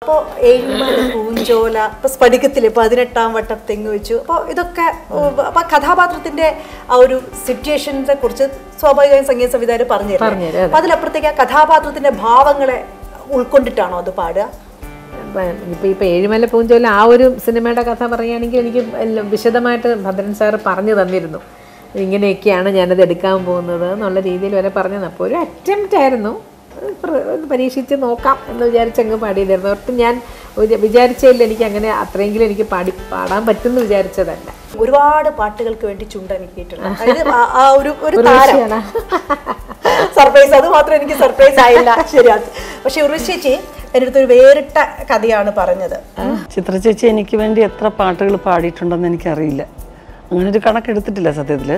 ഇപ്പോൾ ഏഴിമല പൂഞ്ചോല ഇപ്പൊ സ്ഫടികത്തില് പതിനെട്ടാം വട്ടം തെങ്ങ് വെച്ചു അപ്പോൾ ഇതൊക്കെ ഉം, അപ്പൊ കഥാപാത്രത്തിന്റെ ആ ഒരു സിറ്റുവേഷനെ കുറിച്ച് സ്വാഭാവികമായും സംഗീത സംവിധായകർ പറഞ്ഞു പറഞ്ഞുതരും, അതെ. അപ്പൊ അതിലപ്പുറത്തേക്ക് ആ കഥാപാത്രത്തിന്റെ ഭാവങ്ങളെ ഉൾക്കൊണ്ടിട്ടാണോ അത് പാടുക ഇപ്പം ഇപ്പം ഏഴുമല പൂഞ്ചോല ആ ഒരു സിനിമയുടെ കഥ പറയുകയാണെങ്കിൽ എനിക്ക് എല്ലാം വിശദമായിട്ട് ഭദ്രൻ സാറ് പറഞ്ഞു തന്നിരുന്നു ഇങ്ങനെയൊക്കെയാണ് ഞാനത് എടുക്കാൻ പോകുന്നത് എന്നുള്ള രീതിയിൽ വരെ പറഞ്ഞു തന്നു. അപ്പോൾ ഒരു അറ്റംപ്റ്റ് ആയിരുന്നു അത് പ്ര- അത് പരീക്ഷിച്ച് നോക്കാം എന്ന് വിചാരിച്ച് അങ്ങ് പാടിയതായിരുന്നു ഒട്ടും ഞാൻ വിചാ- വിചാരിച്ചില്ല എനിക്ക് അങ്ങനെ അത്രയെങ്കിലും എനിക്ക് പാടി പാടാൻ പറ്റുമെന്ന് വിചാരിച്ചതല്ല ഒരുപാട് പാട്ടുകൾക്ക് വേണ്ടി ചുണ്ടനക്കിയിട്ടുണ്ട് അതായത് ആ- ആ ഒരു ഒരു താരം ഉർവശിയാണ്. സർപ്രൈസ് അത് മാത്രം എനിക്ക് സർപ്രൈസ് ആയില്ല ശരിയാ പക്ഷെ ഉറുശേച്ചി എൻ്റെ അടുത്ത് ഒരു വേറിട്ട കഥയാണ് പറഞ്ഞത് ചിത്ര ചേച്ചി എനിക്ക് വേണ്ടി എത്ര പാട്ടുകൾ പാടിയിട്ടുണ്ടെന്ന് എനിക്കറിയില്ല അങ്ങനെ ഒരു കണക്കെടുത്തിട്ടില്ല സത്യത്തിൽ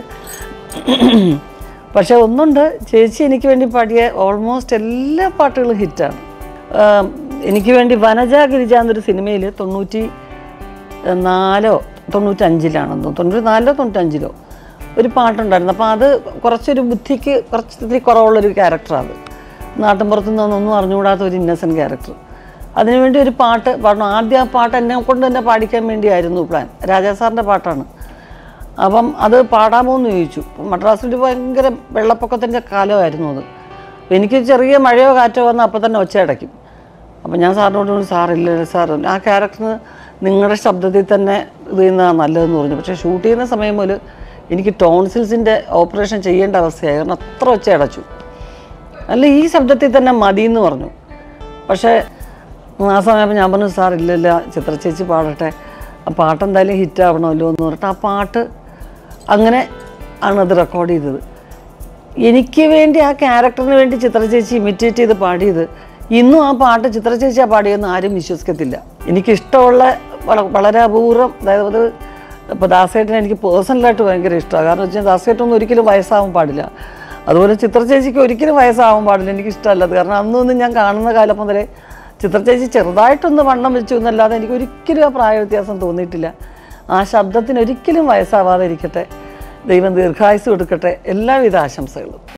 പക്ഷെ ഒന്നുണ്ട് ചേച്ചി എനിക്ക് വേണ്ടി പാടിയ ഓൾമോസ്റ്റ് എല്ലാ പാട്ടുകളും ഹിറ്റാണ് ആം, എനിക്ക് വേണ്ടി വനജ ഗിരിജ എന്നൊരു സിനിമയിൽ തൊണ്ണൂറ്റി നാലോ തൊണ്ണൂറ്റഞ്ചിലാണെന്ന് തോന്നുന്നു തൊണ്ണൂറ്റി നാലിലോ തൊണ്ണൂറ്റഞ്ചിലോ ഒരു പാട്ടുണ്ടായിരുന്നു അപ്പോൾ അത് കുറച്ചൊരു ബുദ്ധിക്ക് കുറച്ച് ഇത്തിരി കുറവുള്ളൊരു ക്യാരക്ടറാണ് അത് നാട്ടിൻപുറത്തു നിന്നൊന്നും അറിഞ്ഞുകൂടാത്ത ഒരു ഇന്നസെൻറ്റ് ക്യാരക്ടർ അതിനുവേണ്ടി ഒരു പാട്ട് പാടണം ആദ്യം ആ പാട്ട് എന്നെ കൊണ്ട് തന്നെ പാടിക്കാൻ വേണ്ടിയായിരുന്നു പ്ലാൻ രാജാ സാറിൻ്റെ പാട്ടാണ് അപ്പം അത് പാടാമോ എന്ന് ചോദിച്ചു അപ്പം മദ്രാസിൽ ഭയങ്കര വെള്ളപ്പൊക്കത്തിൻ്റെ കാലമായിരുന്നു അത് അപ്പം എനിക്ക് ചെറിയ മഴയോ കാറ്റോ വന്നാൽ അപ്പം തന്നെ ഒച്ച അടയ്ക്കും അപ്പം ഞാൻ സാറിനോട് പറഞ്ഞു സാറില്ല സാർ ആ ക്യാരക്ടറിന് നിങ്ങളുടെ ശബ്ദത്തിൽ തന്നെ ഇത് ചെയ്യുന്നതാണ് നല്ലതെന്ന് പറഞ്ഞു പക്ഷേ ഷൂട്ട് ചെയ്യുന്ന സമയം മുതൽ എനിക്ക് ടോൺസിൽസിൻ്റെ ഓപ്പറേഷൻ ചെയ്യേണ്ട അവസ്ഥയായി കാരണം അത്ര ഒച്ച അടച്ചു അല്ല ഈ ശബ്ദത്തിൽ തന്നെ മതി എന്ന് പറഞ്ഞു പക്ഷേ ആ സമയത്ത് ഞാൻ പറഞ്ഞു സാർ ഇല്ലില്ല ചിത്ര ചേച്ചി പാടട്ടെ ആ പാട്ട് എന്തായാലും ഹിറ്റ് ആവണമല്ലോ എന്ന് പറഞ്ഞിട്ട് ആ പാട്ട് അങ്ങനെ ആണ് അത് റെക്കോർഡ് ചെയ്തത് എനിക്ക് വേണ്ടി ആ ക്യാരക്ടറിന് വേണ്ടി ചിത്ര ചേച്ചി ഇമിറ്റേറ്റ് ചെയ്ത് പാടിയത് ഇന്നും ആ പാട്ട് ചിത്ര ചേച്ചിയാ പാടിയെന്ന് ആരും വിശ്വസിക്കത്തില്ല എനിക്കിഷ്ടമുള്ള വള- വളരെ അപൂർവം അതായത് ഇപ്പോൾ ദാസേട്ടനെ എനിക്ക് പേഴ്സണലായിട്ട് ഭയങ്കര ഇഷ്ടമാണ് കാരണം വെച്ചാൽ ദാസേട്ടൊന്നും ഒരിക്കലും വയസ്സാവാൻ പാടില്ല അതുപോലെ ചിത്ര ചേച്ചിക്ക് ഒരിക്കലും വയസ്സാവാൻ പാടില്ല എനിക്ക് ഇഷ്ടമല്ലത് കാരണം അന്നൊന്നും ഞാൻ കാണുന്ന കാലം മുതലേ ചിത്ര ചേച്ചി ചെറുതായിട്ടൊന്ന് വണ്ണം വെച്ചു എന്നല്ലാതെ എനിക്ക് ഒരിക്കലും ആ പ്രായ വ്യത്യാസം തോന്നിയിട്ടില്ല ആ ശബ്ദത്തിന് ഒരിക്കലും വയസ്സാവാതെ ഇരിക്കട്ടെ ദൈവം ദീർഘായുസ് കൊടുക്കട്ടെ എല്ലാവിധ ആശംസകളും